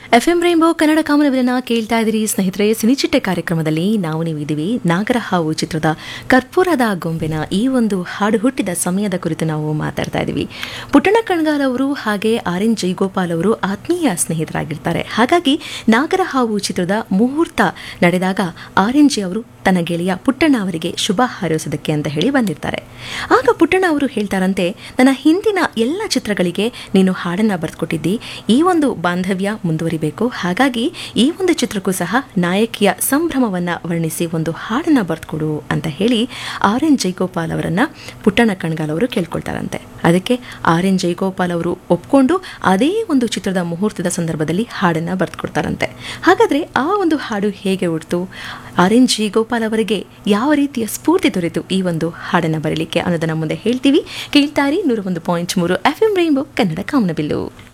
F M rainbow Kannada ಕಾಮನವಿಲನ ಕೇಳ್ತಾ ಇದ್ದೀರಿ ಸ್ನೇಹಿತರೆ ಸಿನಿಚಿಟ್ಟೆ ಕಾರ್ಯಕ್ರಮದಲ್ಲಿ ನಾವು ನೀವು ಇದ್ದೀವಿ ನಾಗರಹಾವು ಚಿತ್ರದ ಕರ್ಪೂರದ ಗೊಂಬೆನ ಈ ಒಂದು ಹಾಡು ಹುಟ್ಟಿದ ಸಮಯದ ಕುರಿತು ನಾವು ಮಾತಾಡ್ತಾ ಇದ್ದೀವಿ ಪುಟ್ಟಣ ಕಣ್ಗಾಲ್ ಅವರು ಹಾಗೆ ಆರ್ ಎನ್ ಜೈಗೋಪಾಲ್ ಅವರು ಆತ್ಮೀಯ ಸ್ನೇಹಿತರಾಗಿರ್ತಾರೆ ಹಾಗಾಗಿ ನಾಗರಹಾವು ಚಿತ್ರದ ಮುಹೂರ್ತ ನಡೆದಾಗ ಆರ್ ಎನ್ ಜಿ ಅವರು ತನ್ನ ಗೆಳೆಯ ಪುಟ್ಟಣ್ಣ ಅವರಿಗೆ ಶುಭ ಹಾರೈಸೋದಕ್ಕೆ ಅಂತ ಹೇಳಿ ಬಂದಿರ್ತಾರೆ ಆಗ ಪುಟ್ಟಣ್ಣ ಅವರು ಹೇಳ್ತಾರಂತೆ ನನ್ನ ಹಿಂದಿನ ಎಲ್ಲ ಚಿತ್ರಗಳಿಗೆ ನೀನು ಹಾಡನ್ನ ಬರೆದುಕೊಟ್ಟಿದ್ದಿ ಈ ಒಂದು ಬಾಂಧವ್ಯ ಮುಂದುವರಿಬೇಕು ಹಾಗಾಗಿ ಈ ಒಂದು ಚಿತ್ರಕ್ಕೂ ಸಹ ನಾಯಕಿಯ ಸಂಭ್ರಮವನ್ನ ವರ್ಣಿಸಿ ಒಂದು ಹಾಡನ್ನ ಬರೆದುಕೊಡು ಅಂತ ಹೇಳಿ ಆರ್ ಎನ್ ಜೈಗೋಪಾಲ್ ಅವರನ್ನ ಪುಟ್ಟಣ್ಣ ಕಣ್ಗಾಲ್ ಅವರು ಕೇಳ್ಕೊಳ್ತಾರಂತೆ ಅದಕ್ಕೆ ಆರ್ ಎನ್ ಜೈಗೋಪಾಲ್ ಅವರು ಒಪ್ಕೊಂಡು ಅದೇ ಒಂದು ಚಿತ್ರದ ಮುಹೂರ್ತದ ಸಂದರ್ಭದಲ್ಲಿ ಹಾಡನ್ನ ಬರೆದುಕೊಡ್ತಾರಂತೆ ಹಾಗಾದ್ರೆ ಆ ಒಂದು ಹಾಡು ಹೇಗೆ ಹುಡ್ತು ಆರ್ ಎನ್ ಜಿ ಗೋಪಾಲ್ ಅವರಿಗೆ ಯಾವ ರೀತಿಯ ಸ್ಫೂರ್ತಿ ದೊರೆತು ಈ ಒಂದು ಹಾಡನ್ನು ಬರಲಿಕ್ಕೆ ಅನ್ನೋದನ್ನ ಮುಂದೆ ಹೇಳ್ತೀವಿ ಕೇಳ್ತಾರಿ ನೂರ ಒಂದು ಪಾಯಿಂಟ್ ಮೂರು ಎಫ್ ಎಂ ರೈನ್ಬೋ ಕನ್ನಡ ಕಾಮನಬಿಲ್ಲು